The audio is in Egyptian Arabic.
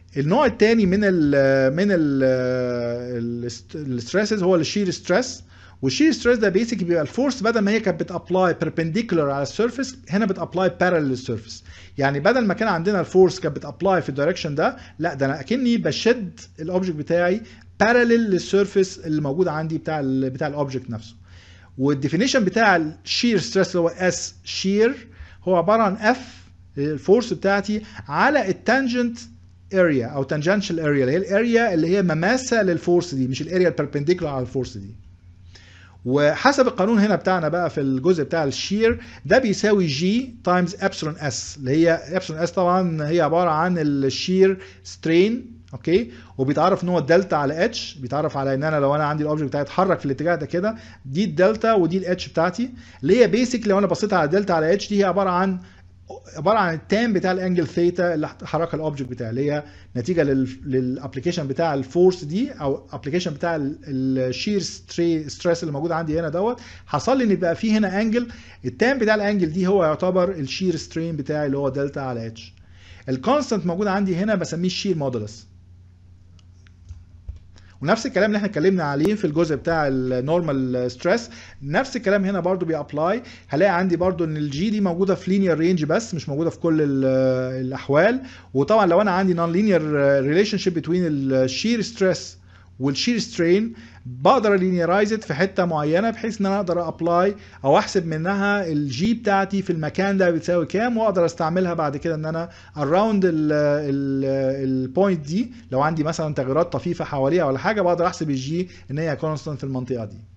النوع الثاني من ال من الستريسز هو الشير ستريس والشير ستريس ده بيسك بيبقى الفورس بدل ما هي كانت بتابلاي بيربنديكولار على السيرفيس هنا بتابلاي بارallel للسيرفيس يعني بدل ما كان عندنا الفورس كانت بتابلاي في الدايركشن ده لا ده انا اكني بشد الاوبجكت بتاعي بارallel للسيرفيس اللي موجود عندي بتاع ال بتاع الاوبجكت نفسه والديفينيشن بتاع الشير ستريس اللي هو اس شير هو عباره عن اف الفورس بتاعتي على التانجنت اريا او تانجنشال اريا اللي هي الاريا اللي هي مماسه للفورس دي مش الاريا البربنديكولار على الفورس دي وحسب القانون هنا بتاعنا بقى في الجزء بتاع الشير ده بيساوي جي تايمز ابسلون اس اللي هي ابسلون اس طبعا هي عباره عن الشير سترين اوكي وبيتعرف ان هو الدلتا على اتش بيتعرف على ان انا لو انا عندي الاوبجكت بتاعي اتحرك في الاتجاه ده كده دي الدلتا ودي الاتش بتاعتي اللي هي بيسك لو انا بصيت على دلتا على اتش دي هي عباره عن عباره عن التان بتاع الانجل ثيتا اللي حركها الاوبجكت بتاعي اللي هي نتيجه للابلكيشن بتاع الفورس دي او ابلكيشن بتاع الشير ستريس اللي موجود عندي هنا دوت حصل لي ان يبقى في هنا انجل التان بتاع الانجل دي هو يعتبر الشير سترين بتاعي اللي هو دلتا على اتش الكونستنت موجود عندي هنا بسميه الشير مودولس ونفس الكلام اللي احنا اتكلمنا عليه في الجزء بتاع النورمال ستريس نفس الكلام هنا برضو بيابلاي هلاقي عندي برضو ان الجي دي موجوده في لينير رينج بس مش موجوده في كل الاحوال وطبعا لو انا عندي نون لينير ريليشن شيب بين الشير ستريس والشير سترين بقدر الينيرايز في حته معينه بحيث ان انا اقدر ابلاي او احسب منها الجي بتاعتي في المكان ده بتساوي كام واقدر استعملها بعد كده ان انا اراوند البوينت دي لو عندي مثلا تغيرات طفيفه حواليها ولا حاجه بقدر احسب الجي ان هي كونستانت في المنطقه دي